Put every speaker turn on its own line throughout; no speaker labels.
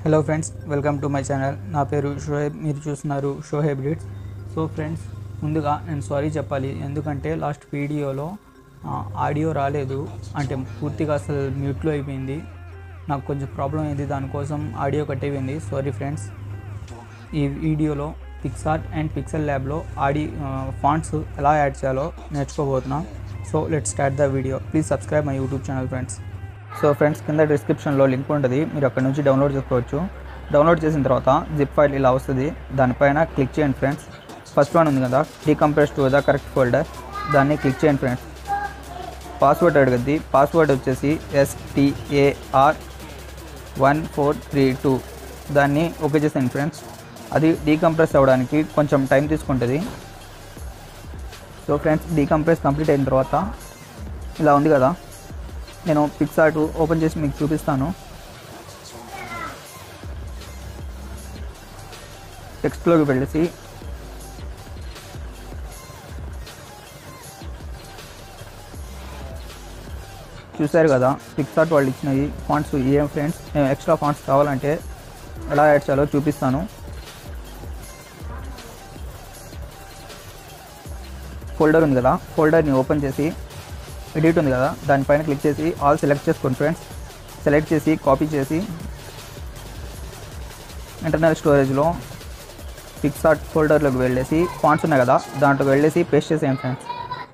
hello friends welcome to my channel నా పేరు షోహెబ్ మీరు చూస్తున్నారు షోహెబ్ డిట్స్ సో ఫ్రెండ్స్ ముందుగా నేను సారీ చెప్పాలి ఎందుకంటే లాస్ట్ వీడియోలో ఆ, ఆడియో రాలేదు అంటే పూర్తిగా అసలు మ్యూట్లో అయిపోయింది నాకు కొంచెం ప్రాబ్లం అయింది దానికోసం ఆడియో కట్ అయిపోయింది సారీ ఫ్రెండ్స్ ఈ వీడియోలో పిక్సార్ట్ అండ్ పిక్సెల్ ల్యాబ్లో ఆడి ఫాంట్స్ ఎలా యాడ్ చేయాలో నేర్చుకోబోతున్నాం so let start the video please subscribe my YouTube channel friends so friends కింద డిస్క్రిప్షన్లో లింక్ ఉంటుంది మీరు అక్కడ నుంచి డౌన్లోడ్ చేసుకోవచ్చు డౌన్లోడ్ చేసిన తర్వాత జిప్ ఫైల్ ఇలా వస్తుంది దానిపైన క్లిక్ చేయండి ఫ్రెండ్స్ ఫస్ట్ వన్ ఉంది కదా decompress to the correct folder దాన్ని క్లిక్ చేయండి ఫ్రెండ్స్ పాస్వర్డ్ అడుగుద్ది పాస్వర్డ్ వచ్చేసి S T A R one four three two దాన్ని ఓకే చేసాను ఫ్రెండ్స్ అది డీకంప్రెస్ అవ్వడానికి కొంచెం టైం తీసుకుంటుంది సో ఫ్రెండ్స్ డీకంప్రెస్ కంప్లీట్ అయిన తర్వాత ఇలా ఉంది కదా నేను పిక్సార్ట్ ఓపెన్ చేసి మీకు చూపిస్తాను టెక్స్ట్లోకి వెళ్ళేసి చూశారు కదా పిక్సార్ట్ వాళ్ళు ఇచ్చినవి ఫాంట్స్ ఏం ఫ్రెండ్స్ మేము ఎక్స్ట్రా ఫాంట్స్ కావాలంటే ఎలా యాడ్ చేయాలో చూపిస్తాను ఫోల్డర్ ఉంది కదా ఫోల్డర్ని ఓపెన్ చేసి ఎడిట్ ఉంది కదా దానిపైన క్లిక్ చేసి ఆల్ సెలెక్ట్ చేసుకోండి ఫ్రెండ్స్ సెలెక్ట్ చేసి కాపీ చేసి ఇంటర్నల్ స్టోరేజ్లో పిక్సార్ట్ ఫోల్డర్లోకి వెళ్ళేసి ఫాంట్స్ ఉన్నాయి కదా దాంట్లోకి వెళ్ళేసి పేస్ట్ చేసేయండి ఫ్రెండ్స్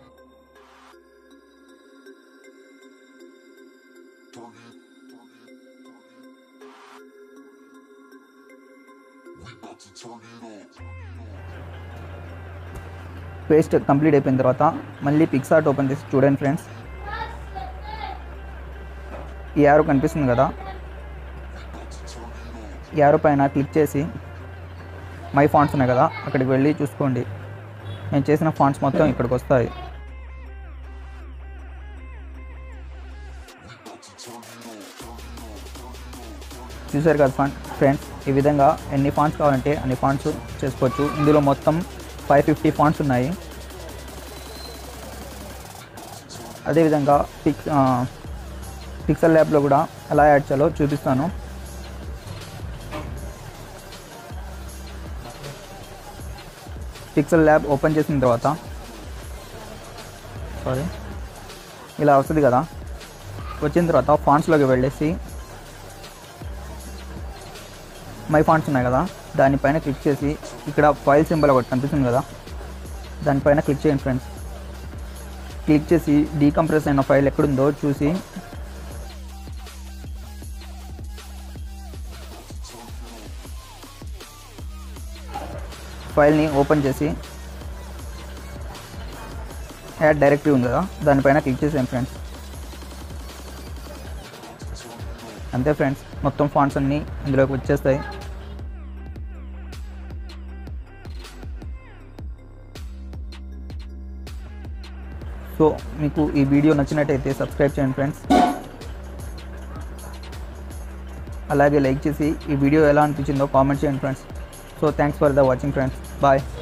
పేస్ట్ కంప్లీట్ అయిపోయిన తర్వాత మళ్ళీ పిక్సార్ట్ ఓపెన్ చేసి చూడండి ఫ్రెండ్స్ ఈ యారో కనిపిస్తుంది కదా ఈ యారో పైన క్లిక్ చేసి మై ఫాంట్స్ ఉన్నాయి కదా అక్కడికి వెళ్ళి చూసుకోండి నేను చేసిన ఫాంట్స్ మొత్తం ఇక్కడికి వస్తాయి చూసారు కదా ఫాంట్ ఫ్రెండ్స్ ఈ విధంగా ఎన్ని ఫాంట్స్ కావాలంటే అన్ని ఫాంట్స్ చేసుకోవచ్చు ఇందులో మొత్తం ఫైవ్ ఫిఫ్టీ ఫాంట్స్ ఉన్నాయి అదేవిధంగా పిక్ పిక్సెల్ ల్యాబ్లో కూడా ఎలా యాడ్ చేయాలో చూపిస్తాను పిక్సెల్ ల్యాబ్ ఓపెన్ చేసిన తర్వాత సారీ ఇలా వస్తుంది కదా వచ్చిన తర్వాత ఫాంట్స్లోకి వెళ్ళేసి మై ఫాంట్స్ ఉన్నాయి కదా దానిపైన క్లిక్ చేసి ఇక్కడ ఫైల్ సింబల్ ఒకటి కనిపిస్తుంది కదా దానిపైన క్లిక్ చేయండి ఫ్రెండ్స్ క్లిక్ చేసి డీకంప్రెస్ అయిన ఫైల్ ఎక్కడుందో చూసి ఫైల్ని ఓపెన్ చేసి యాడ్ డైరెక్టరీ ఉంది కదా దానిపైన క్లిక్ చేసాను ఫ్రెండ్స్ అంతే ఫ్రెండ్స్ మొత్తం ఫాంట్స్ అన్నీ ఇందులోకి వచ్చేస్తాయి సో మీకు ఈ వీడియో నచ్చినట్టయితే సబ్స్క్రైబ్ చేయండి ఫ్రెండ్స్ అలాగే లైక్ చేసి ఈ వీడియో ఎలా అనిపించిందో కామెంట్ చేయండి friends so thanks for the watching friends bye